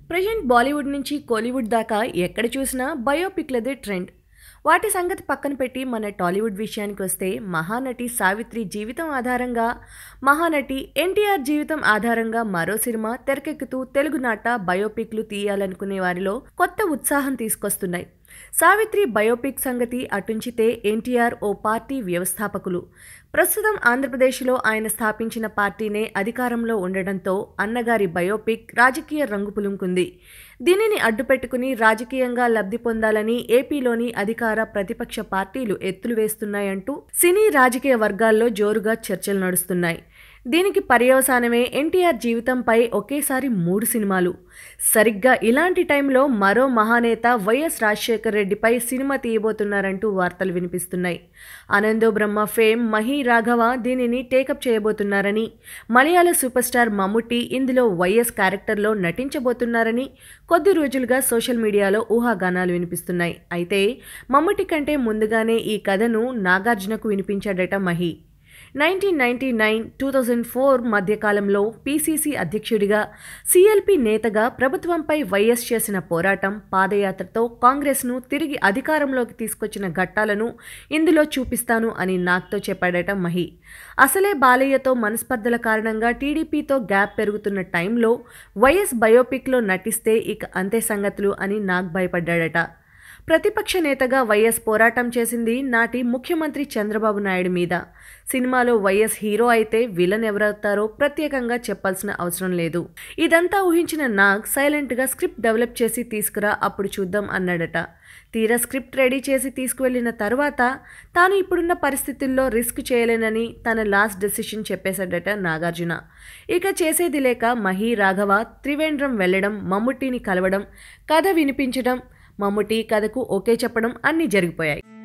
present Bollywood నుంచి కోలీవుడ్ దాకా ఎక్కడ చూసినా బయోపిక్లదే ట్రెండ్ వాటి సంగతి పక్కన పెట్టి మన టాలీవుడ్ విషయానికి వస్తే మహానటి సావిత్రి జీవితం ఆధారంగా మహానటి ఎన్టీఆర్ జీవితం ఆధారంగా మరో సినిమా తెరకెక్కుతూ తెలుగునాట బయోపిక్లు తీయాలనుకునే వారిలో కొత్త ఉత్సాహం తీసుకొస్తున్నాయి సావిత్రి బయోపిక్ సంగతి అటుంచితే ఎన్టీఆర్ ఓ పార్టీ వ్యవస్థాపకులు ప్రస్తుతం ఆంధ్రప్రదేశ్లో ఆయన స్థాపించిన పార్టీనే అధికారంలో ఉండడంతో అన్నగారి బయోపిక్ రాజకీయ రంగు పులుముకుంది దీనిని అడ్డుపెట్టుకుని రాజకీయంగా లబ్ధి పొందాలని ఏపీలోని అధికార ప్రతిపక్ష పార్టీలు ఎత్తులు వేస్తున్నాయంటూ సినీ రాజకీయ వర్గాల్లో జోరుగా చర్చలు నడుస్తున్నాయి దీనికి పర్యవసానమే ఎన్టీఆర్ జీవితంపై ఒకేసారి మూడు సినిమాలు సరిగ్గా ఇలాంటి టైంలో మరో మహానేత వైఎస్ రాజశేఖర రెడ్డిపై సినిమా తీయబోతున్నారంటూ వార్తలు వినిపిస్తున్నాయి ఆనందో బ్రహ్మ ఫేమ్ మహి రాఘవ దీనిని టేకప్ చేయబోతున్నారని మలయాళ సూపర్ స్టార్ మమ్ముట్టి ఇందులో వైఎస్ క్యారెక్టర్లో నటించబోతున్నారని కొద్ది రోజులుగా సోషల్ మీడియాలో ఊహాగానాలు వినిపిస్తున్నాయి అయితే మమ్ముట్టి కంటే ముందుగానే ఈ కథను నాగార్జునకు వినిపించాడట Mahi nineteen ninety nine two thousand four మధ్యకాలంలో పీసీసీ అధ్యక్షుడిగా సీఎల్పీ నేతగా ప్రభుత్వంపై వైఎస్ చేసిన పోరాటం పాదయాత్రతో కాంగ్రెస్ను తిరిగి అధికారంలోకి తీసుకొచ్చిన ఘట్టాలను ఇందులో చూపిస్తాను అని నాగ్తో చెప్పాడట మహి అసలే బాలయ్యతో మనస్పర్ధల కారణంగా టీడీపీతో గ్యాప్ పెరుగుతున్న టైంలో వైఎస్ బయోపిక్లో నటిస్తే ఇక అంతే సంగతులు అని నాగ్ భయపడ్డాడట ప్రతిపక్ష నేతగా వైఎస్ పోరాటం చేసింది నాటి ముఖ్యమంత్రి చంద్రబాబు నాయుడు మీద సినిమాలో వైఎస్ హీరో అయితే విలన్ ఎవరవుతారో ప్రత్యేకంగా చెప్పాల్సిన అవసరం లేదు ఇదంతా ఊహించిన నాగ్ సైలెంట్గా స్క్రిప్ట్ డెవలప్ చేసి తీసుకురా అప్పుడు చూద్దాం అన్నాడట తీరా స్క్రిప్ట్ రెడీ చేసి తీసుకువెళ్ళిన తర్వాత తాను ఇప్పుడున్న పరిస్థితుల్లో రిస్క్ చేయలేనని తన లాస్ట్ డెసిషన్ చెప్పేశాడట నాగార్జున ఇక చేసేది లేక మహి రాఘవ త్రివేంద్రం వెళ్ళడం మమ్ముట్టిని కలవడం కథ వినిపించడం మమ్ముటి కథకు ఓకే చెప్పడం అన్నీ జరిగిపోయాయి